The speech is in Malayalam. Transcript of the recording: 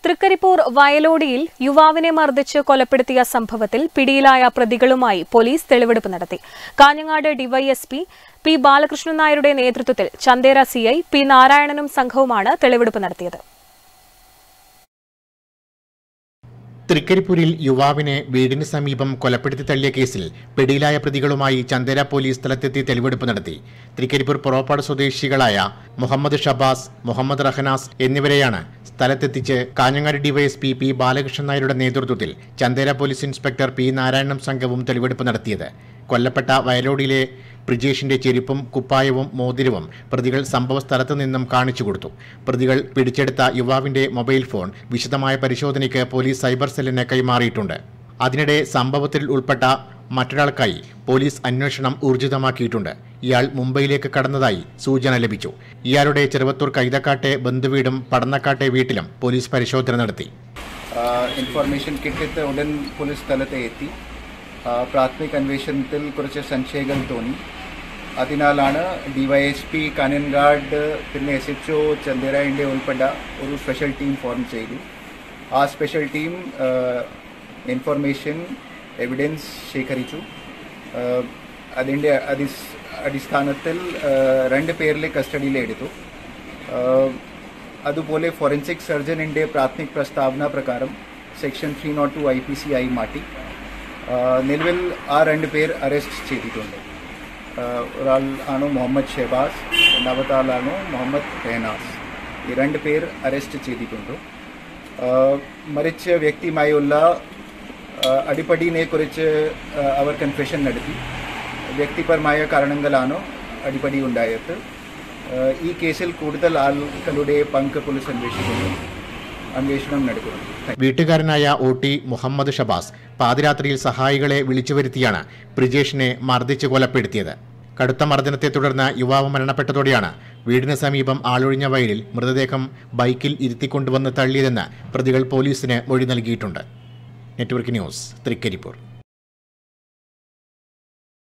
തൃക്കരിപ്പൂർ വയലോടിയിൽ യുവാവിനെ മർദ്ദിച്ച് കൊലപ്പെടുത്തിയ സംഭവത്തിൽ പിടിയിലായ പ്രതികളുമായി പോലീസ് തെളിവെടുപ്പ് നടത്തി കാഞ്ഞങ്ങാട് ഡിവൈഎസ്പി പി ബാലകൃഷ്ണൻ നായരുടെ നേതൃത്വത്തിൽ ചന്ദേര സിഐ പി നാരായണനും സംഘവുമാണ് തെളിവെടുപ്പ് നടത്തിയത് തൃക്കരിപ്പൂരിൽ യുവാവിനെ വീടിന് സമീപം കൊലപ്പെടുത്തി തള്ളിയ കേസിൽ പിടിയിലായ പ്രതികളുമായി ചന്ദേര പോലീസ് സ്ഥലത്തെത്തി തെളിവെടുപ്പ് നടത്തി തൃക്കരിപ്പൂർ പുറപ്പാട് സ്വദേശികളായ മുഹമ്മദ് ഷബാസ് മുഹമ്മദ് റഹനാസ് എന്നിവരെയാണ് സ്ഥലത്തെത്തിച്ച് കാഞ്ഞങ്ങാട് ഡിവൈഎസ്പി പി ബാലകൃഷ്ണൻ നായരുടെ നേതൃത്വത്തിൽ ചന്ദേര പോലീസ് ഇൻസ്പെക്ടർ പി നാരായണനും സംഘവും തെളിവെടുപ്പ് നടത്തിയത് കൊല്ലപ്പെട്ട വയലോടിയിലെ ബ്രിജേഷിന്റെ ചെരുപ്പും കുപ്പായവും മോതിരവും പ്രതികൾ സംഭവ സ്ഥലത്ത് നിന്നും കാണിച്ചു കൊടുത്തു പ്രതികൾ പിടിച്ചെടുത്ത യുവാവിന്റെ മൊബൈൽ ഫോൺ വിശദമായ പരിശോധനയ്ക്ക് പോലീസ് സൈബർ സെല്ലിന് കൈമാറിയിട്ടുണ്ട് അതിനിടെ സംഭവത്തിൽ ഉൾപ്പെട്ട മറ്റൊരാൾക്കായി പോലീസ് അന്വേഷണം ഊർജിതമാക്കിയിട്ടുണ്ട് ഇയാൾ മുംബൈയിലേക്ക് കടന്നതായി സൂചന ലഭിച്ചു ഇയാളുടെ ചെറുവത്തൂർ കൈതക്കാട്ടെ ബന്ധുവീടും പടന്നക്കാട്ടെ വീട്ടിലും പോലീസ് പരിശോധന നടത്തി ഇൻഫർമേഷൻ കിട്ടിയിട്ട് ഉടൻ പോലീസ് സ്ഥലത്തെ എത്തി ആ, പ്രാഥമിക അന്വേഷണത്തിൽ കുറച്ച് സംശയങ്ങൾ തോന്നി അതിനാലാണ് ഡിവൈഎസ്പി കാനൻഗാഡ് പിന്നെ എസ് എച്ച് ഒ ചന്ദേരയുടെ ഉൾപ്പെട്ട ഒരു സ്പെഷ്യൽ ടീം ഫോം ചെയ്തു ആ സ്പെഷ്യൽ ടീം ഇൻഫർമേഷൻ എവിഡൻസ് ശേഖരിച്ചു ആ, അതിൻ്റെ അടിസ് അടിസ്ഥാനത്തിൽ ആ, രണ്ട് പേരിലെ കസ്റ്റഡിയിലെടുത്തു ആ, അതുപോലെ ഫോറൻസിക് സർജനിൻ്റെ പ്രാഥമിക പ്രസ്താവന പ്രകാരം section three naught two I P C ആയി മാറ്റി ആ, നിലവിൽ ആ രണ്ട് പേർ അറസ്റ്റ് ചെയ്തിട്ടുണ്ട് ആ, ഒരാൾ ആണ് മുഹമ്മദ് ഷെബാസ് രണ്ടാമത്തെ ആളാണ് മുഹമ്മദ് റെഹനാസ് ഈ രണ്ട് പേർ അറസ്റ്റ് ചെയ്തിട്ടുണ്ട് ആ, മരിച്ച വ്യക്തിയുമായുള്ള ആ, അടിപടിനെ കുറിച്ച് ആ, അവർ കൺഫെഷൻ നടത്തി വ്യക്തിപരമായ കാരണങ്ങളാണ് അടിപടി ഉണ്ടായത് ആ, ഈ കേസിൽ കൂടുതൽ ആളുകളുടെ പങ്ക് പോലീസ് അന്വേഷിക്കുന്നു അന്വേഷണം നടക്കുന്നു Thank you. വീട്ടുകാരനായ ഒ ടി മുഹമ്മദ് ഷബാസ് പാതിരാത്രിയിൽ സഹായികളെ വിളിച്ചു വരുത്തിയാണ് ബ്രിജേഷിനെ മർദ്ദിച്ച് കൊലപ്പെടുത്തിയത് കടുത്ത മർദ്ദനത്തെ തുടർന്ന് യുവാവ് മരണപ്പെട്ടതോടെയാണ് വീടിന് സമീപം ആളൊഴിഞ്ഞ വയലിൽ മൃതദേഹം ബൈക്കിൽ ഇരുത്തിക്കൊണ്ടുവന്ന് തള്ളിയതെന്ന് പ്രതികൾ പോലീസിന് മൊഴി നൽകിയിട്ടുണ്ട് നെറ്റ്വർക്ക് ന്യൂസ് തൃക്കരിപ്പൂർ